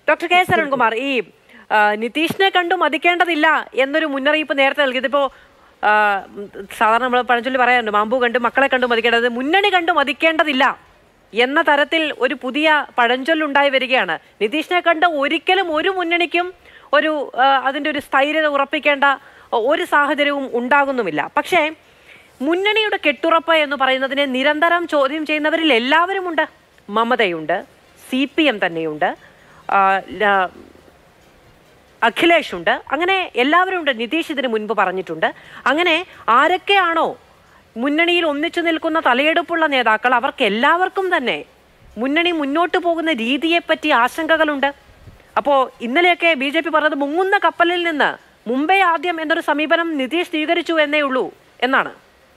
Doctor K S Arunkumar ഈ ആ, നിതീഷിനെ കണ്ടു മതിക്കേണ്ടതില്ല എന്നൊരു മുന്നറിയിപ്പ് നേരത്തെ നൽകിയത് ഇപ്പോ ആ, ഉം, സാധാരണ നമ്മൾ പഴഞ്ചൊല്ലി പറയാറുണ്ട് മാമ്പു കണ്ടു മക്കളെ കണ്ടു മതിക്കേണ്ടത് മുന്നണി കണ്ടു മതിക്കേണ്ടതില്ല എന്ന തരത്തിൽ ഒരു പുതിയ പഴഞ്ചൊല്ലുണ്ടായി വരികയാണ് നിതീഷിനെ കണ്ട് ഒരിക്കലും ഒരു മുന്നണിക്കും ഒരു ആ, അതിന്റെ ഒരു സ്ഥൈര്യത ഉറപ്പിക്കേണ്ട ഒരു സാഹചര്യവും ഉണ്ടാകുന്നുമില്ല പക്ഷേ മുന്നണിയുടെ കെട്ടുറപ്പ് എന്ന് പറയുന്നതിനെ നിരന്തരം ചോദ്യം ചെയ്യുന്നവരിൽ എല്ലാവരുമുണ്ട് മമതയുണ്ട് സി പി എം തന്നെയുണ്ട് ആ, ല- അഖിലേഷ് ഉണ്ട് അങ്ങനെ എല്ലാവരും ഉണ്ട് നിതീഷ് ഇതിന് മുൻപ് പറഞ്ഞിട്ടുണ്ട് അങ്ങനെ ആരൊക്കെയാണോ മുന്നണിയിൽ ഒന്നിച്ചു നിൽക്കുന്ന തലയെടുപ്പുള്ള നേതാക്കൾ അവർക്ക് എല്ലാവർക്കും തന്നെ മുന്നണി മുന്നോട്ട് പോകുന്ന രീതിയെപ്പറ്റി ആശങ്കകളുണ്ട് അപ്പോൾ ഇന്നലെയൊക്കെ ബി ജെ പി പറഞ്ഞത് മുങ്ങുന്ന കപ്പലിൽ നിന്ന് മുംബൈ ആദ്യം എന്നൊരു സമീപനം നിതീഷ് സ്വീകരിച്ചു എന്നേ ഉള്ളൂ എന്നാണ്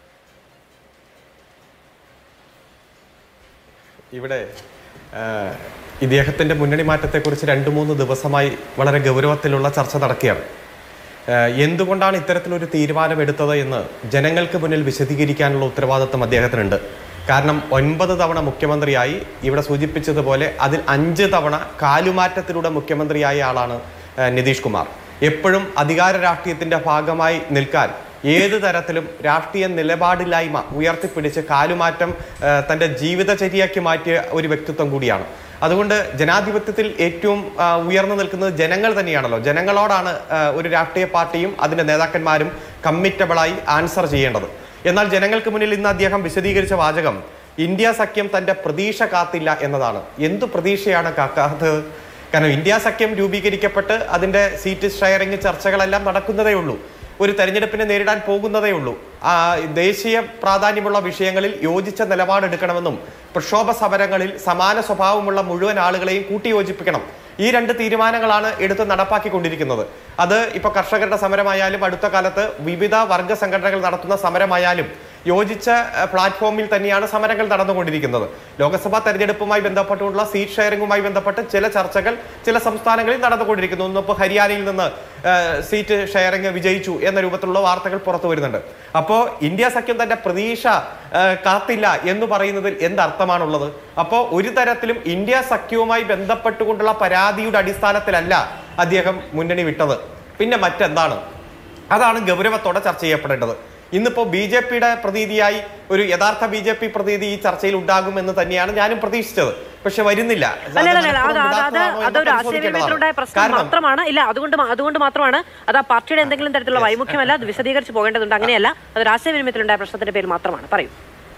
ഇവിടെ ആ, ഇദ്ദേഹത്തിന്റെ മുന്നണി മാറ്റത്തെക്കുറിച്ച് രണ്ട് മൂന്ന് ദിവസമായി വളരെ ഗൗരവത്തിലുള്ള ചർച്ച നടക്കുകയാണ് ആ, എന്തുകൊണ്ടാണ് ഇത്തരത്തിലൊരു തീരുമാനമെടുത്തത് എന്ന് ജനങ്ങൾക്ക് മുന്നിൽ വിശദീകരിക്കാനുള്ള ഉത്തരവാദിത്വം അദ്ദേഹത്തിനുണ്ട് കാരണം ഒൻപത് തവണ മുഖ്യമന്ത്രിയായി ഇവിടെ സൂചിപ്പിച്ചതുപോലെ അതിൽ അഞ്ച് തവണ കാലുമാറ്റത്തിലൂടെ മുഖ്യമന്ത്രിയായ ആളാണ് ആ, നിതീഷ് കുമാർ എപ്പോഴും അധികാര രാഷ്ട്രീയത്തിന്റെ ഭാഗമായി നിൽക്കാൻ ഏത് തരത്തിലും രാഷ്ട്രീയ നിലപാടില്ലായ്മ ഉയർത്തിപ്പിടിച്ച് കാലുമാറ്റം ആ, തന്റെ ജീവിതചര്യയാക്കി മാറ്റിയ ഒരു വ്യക്തിത്വം കൂടിയാണ് അതുകൊണ്ട് ജനാധിപത്യത്തിൽ ഏറ്റവും ആ, ഉയർന്നു നിൽക്കുന്നത് ജനങ്ങൾ തന്നെയാണല്ലോ ജനങ്ങളോടാണ് ആ, ഒരു രാഷ്ട്രീയ പാർട്ടിയും അതിന്റെ നേതാക്കന്മാരും കമ്മിറ്റബിളായി ആൻസർ ചെയ്യേണ്ടത് എന്നാൽ ജനങ്ങൾക്ക് മുന്നിൽ ഇന്ന് അദ്ദേഹം വിശദീകരിച്ച വാചകം ഇന്ത്യ സഖ്യം തന്റെ പ്രതീക്ഷ കാത്തില്ല എന്നതാണ് എന്തു പ്രതീക്ഷയാണ് കാക്കാത്തത് കാരണം ഇന്ത്യ സഖ്യം രൂപീകരിക്കപ്പെട്ട് അതിന്റെ സീറ്റ് ഷെയറിംഗ് ചർച്ചകളെല്ലാം നടക്കുന്നതേ ഉള്ളൂ ഒരു തെരഞ്ഞെടുപ്പിനെ നേരിടാൻ പോകുന്നതേ ഉള്ളൂ ആ ദേശീയ പ്രാധാന്യമുള്ള വിഷയങ്ങളിൽ യോജിച്ച നിലപാടെടുക്കണമെന്നും പ്രക്ഷോഭ സമരങ്ങളിൽ സമാന സ്വഭാവമുള്ള മുഴുവൻ ആളുകളെയും കൂട്ടിയോജിപ്പിക്കണം ഈ രണ്ട് തീരുമാനങ്ങളാണ് എടുത്ത് നടപ്പാക്കിക്കൊണ്ടിരിക്കുന്നത് അത് ഇപ്പൊ കർഷകരുടെ സമരമായാലും അടുത്ത കാലത്ത് വിവിധ വർഗ സംഘടനകൾ നടത്തുന്ന സമരമായാലും യോജിച്ച ഏഹ്, പ്ലാറ്റ്ഫോമിൽ തന്നെയാണ് സമരങ്ങൾ നടന്നുകൊണ്ടിരിക്കുന്നത് ലോക്സഭാ തെരഞ്ഞെടുപ്പുമായി ബന്ധപ്പെട്ടുള്ള സീറ്റ് ഷെയറിംഗുമായി ബന്ധപ്പെട്ട് ചില ചർച്ചകൾ ചില സംസ്ഥാനങ്ങളിൽ നടന്നുകൊണ്ടിരിക്കുന്നു ഇന്നിപ്പോൾ ഹരിയാനയിൽ നിന്ന് ഏഹ്, സീറ്റ് ഷെയറിംഗ് വിജയിച്ചു എന്ന രൂപത്തിലുള്ള വാർത്തകൾ പുറത്തു വരുന്നുണ്ട് അപ്പോൾ ഇന്ത്യ സഖ്യം തന്റെ പ്രതീക്ഷ ഏഹ്, കാത്തില്ല എന്ന് പറയുന്നതിൽ എന്തർത്ഥമാണുള്ളത് അപ്പോൾ ഒരു തരത്തിലും ഇന്ത്യ സഖ്യവുമായി ബന്ധപ്പെട്ടുകൊണ്ടുള്ള പരാതിയുടെ അടിസ്ഥാനത്തിലല്ല അദ്ദേഹം മുന്നണി വിട്ടത് പിന്നെ മറ്റെന്താണ് അതാണ് ഗൗരവത്തോടെ ചർച്ച ചെയ്യപ്പെടേണ്ടത് ഇന്നിപ്പോ ബി ജെ പിയുടെ പ്രതീതിയായി ഒരു യഥാർത്ഥ ബി ജെ പി പ്രതീതി ഈ ചർച്ചയിൽ ഉണ്ടാകുമെന്ന് തന്നെയാണ് ഞാനും പ്രതീക്ഷിച്ചത് പക്ഷെ വരുന്നില്ല അല്ല അല്ല അല്ല അത് അത് അത് അതൊരു ആശയവിനിമയത്തിലുണ്ടായ പ്രശ്നം കാരണം മാത്രമാണ് ഇല്ല അതുകൊണ്ട് മാ- അതുകൊണ്ട് മാത്രമാണ് അത് ആ പാർട്ടിയുടെ എന്തെങ്കിലും തരത്തിലുള്ള വൈമുഖ്യമല്ല അത് വിശദീകരിച്ച് പോകേണ്ടതുണ്ട് അങ്ങനെയല്ല അതൊരു ആശയവിനിമയത്തിലുണ്ടായ പ്രശ്നത്തിന്റെ പേര് മാത്രമാണ് പറയൂ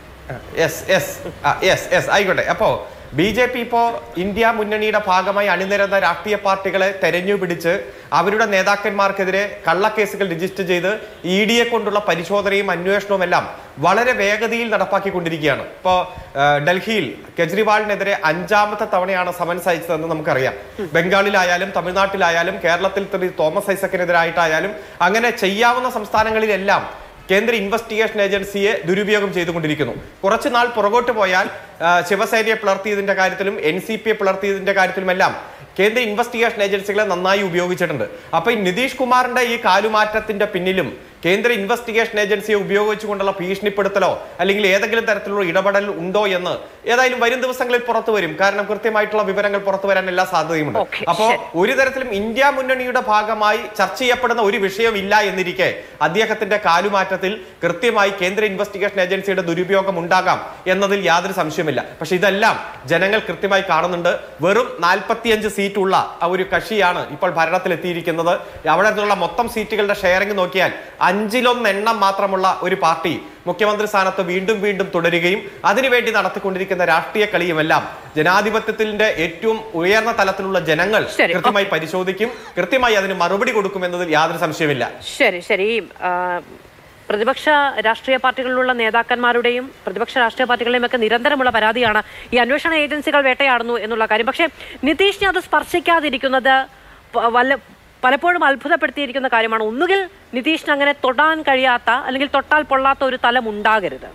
യെസ് യെസ് യെസ് യെസ് ആയിക്കോട്ടെ അപ്പോ ബി ജെ പി ഇപ്പോ ഇന്ത്യ മുന്നണിയുടെ ഭാഗമായി അണിനിരന്ന രാഷ്ട്രീയ പാർട്ടികളെ തെരഞ്ഞു പിടിച്ച് അവരുടെ നേതാക്കന്മാർക്കെതിരെ കള്ളക്കേസുകൾ രജിസ്റ്റർ ചെയ്ത് ഇ ഡിയെ കൊണ്ടുള്ള പരിശോധനയും അന്വേഷണവും എല്ലാം വളരെ വേഗതയിൽ നടപ്പാക്കിക്കൊണ്ടിരിക്കുകയാണ് ഇപ്പോൾ ഡൽഹിയിൽ കെജ്രിവാളിനെതിരെ അഞ്ചാമത്തെ തവണയാണ് സമൻസ് അയച്ചതെന്ന് നമുക്കറിയാം ബംഗാളിലായാലും തമിഴ്നാട്ടിലായാലും കേരളത്തിൽ തന്നെ തോമസ് ഐസക്കിനെതിരായിട്ടായാലും അങ്ങനെ ചെയ്യാവുന്ന സംസ്ഥാനങ്ങളിലെല്ലാം കേന്ദ്ര ഇൻവെസ്റ്റിഗേഷൻ ഏജൻസിയെ ദുരുപയോഗം ചെയ്തുകൊണ്ടിരിക്കുന്നു കുറച്ചു നാൾ പുറകോട്ട് പോയാൽ ആ, ശിവസേനയെ പിളർത്തിയതിന്റെ കാര്യത്തിലും എൻ സി പിയെ പിളർത്തിയതിന്റെ കാര്യത്തിലുമെല്ലാം കേന്ദ്ര ഇൻവെസ്റ്റിഗേഷൻ ഏജൻസികളെ നന്നായി ഉപയോഗിച്ചിട്ടുണ്ട് അപ്പൊ ഈ നിതീഷ് കുമാറിന്റെ ഈ കാലുമാറ്റത്തിന്റെ പിന്നിലും കേന്ദ്ര ഇൻവെസ്റ്റിഗേഷൻ ഏജൻസിയെ ഉപയോഗിച്ചുകൊണ്ടുള്ള ഭീഷണിപ്പെടുത്തലോ അല്ലെങ്കിൽ ഏതെങ്കിലും തരത്തിലുള്ള ഇടപെടൽ ഉണ്ടോ എന്ന് ഏതായാലും വരും ദിവസങ്ങളിൽ പുറത്തു വരും കാരണം കൃത്യമായിട്ടുള്ള വിവരങ്ങൾ പുറത്തു വരാൻ എല്ലാ സാധ്യതയുമുണ്ട് Okay, അപ്പോ ശരി. ഒരു തരത്തിലും ഇന്ത്യ മുന്നണിയുടെ ഭാഗമായി ചർച്ച ചെയ്യപ്പെടുന്ന ഒരു വിഷയമില്ല എന്നിരിക്കെ അദ്ദേഹത്തിന്റെ കാലുമാറ്റത്തിൽ കൃത്യമായി കേന്ദ്ര ഇൻവെസ്റ്റിഗേഷൻ ഏജൻസിയുടെ ദുരുപയോഗം ഉണ്ടാകാം എന്നതിൽ യാതൊരു സംശയമില്ല പക്ഷെ ഇതെല്ലാം ജനങ്ങൾ കൃത്യമായി കാണുന്നുണ്ട് വെറും നാൽപ്പത്തിയഞ്ച് സീറ്റുള്ള ആ ഒരു കക്ഷിയാണ് ഇപ്പോൾ ഭരണത്തിലെത്തിയിരിക്കുന്നത് അവിടെ നിന്നുള്ള മൊത്തം സീറ്റുകളുടെ ഷെയറിംഗ് നോക്കിയാൽ അഞ്ചിലൊന്ന് എണ്ണം മാത്രമുള്ള ഒരു പാർട്ടി മുഖ്യമന്ത്രി സ്ഥാനത്ത് വീണ്ടും വീണ്ടും തുടരുകയും അതിനുവേണ്ടി നടത്തിക്കൊണ്ടിരിക്കുന്ന രാഷ്ട്രീയ കളിയുമെല്ലാം ജനാധിപത്യത്തിന്റെ ഏറ്റവും ഉയർന്ന തലത്തിലുള്ള ജനങ്ങൾ ശരി, കൃത്യമായി പരിശോധിക്കും കൃത്യമായി അതിന് മറുപടി കൊടുക്കുമെന്നതിൽ യാതൊരു സംശയമില്ല ശരി ശരി ആ, പ്രതിപക്ഷ രാഷ്ട്രീയ പാർട്ടികളിലുള്ള നേതാക്കന്മാരുടെയും പ്രതിപക്ഷ രാഷ്ട്രീയ പാർട്ടികളുടെയും ഒക്കെ നിരന്തരമുള്ള പരാതിയാണ് ഈ അന്വേഷണ ഏജൻസികൾ വേട്ടയാടുന്നു എന്നുള്ള കാര്യം പക്ഷേ നിതീഷിനെ അത് സ്പർശിക്കാതിരിക്കുന്നത് പ- വല്ല പലപ്പോഴും അത്ഭുതപ്പെടുത്തിയിരിക്കുന്ന കാര്യമാണ് ഒന്നുകിൽ നിതീഷിന് അങ്ങനെ തൊടാൻ കഴിയാത്ത അല്ലെങ്കിൽ തൊട്ടാൽ പൊള്ളാത്ത ഒരു തലം ഉണ്ടാകരുത്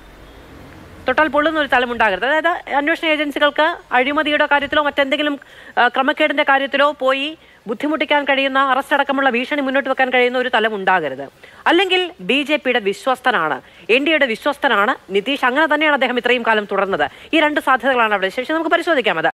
തൊട്ടാൽ പൊള്ളുന്ന ഒരു തലം ഉണ്ടാകരുത് അതായത് അന്വേഷണ ഏജൻസികൾക്ക് അഴിമതിയുടെ കാര്യത്തിലോ മറ്റെന്തെങ്കിലും ആ, ക്രമക്കേടിന്റെ കാര്യത്തിലോ പോയി ബുദ്ധിമുട്ടിക്കാൻ കഴിയുന്ന അറസ്റ്റ് അടക്കമുള്ള ഭീഷണി മുന്നോട്ട് വെക്കാൻ കഴിയുന്ന ഒരു തലം ഉണ്ടാകരുത് അല്ലെങ്കിൽ ബി ജെ പിയുടെ വിശ്വസ്തനാണ് എൻ ഡി എയുടെ വിശ്വസ്തനാണ് നിതീഷ് അങ്ങനെ തന്നെയാണ് അദ്ദേഹം ഇത്രയും കാലം തുടർന്നത് ഈ രണ്ട് സാധ്യതകളാണ് അവിടെ ശേഷം നമുക്ക് പരിശോധിക്കാം അത്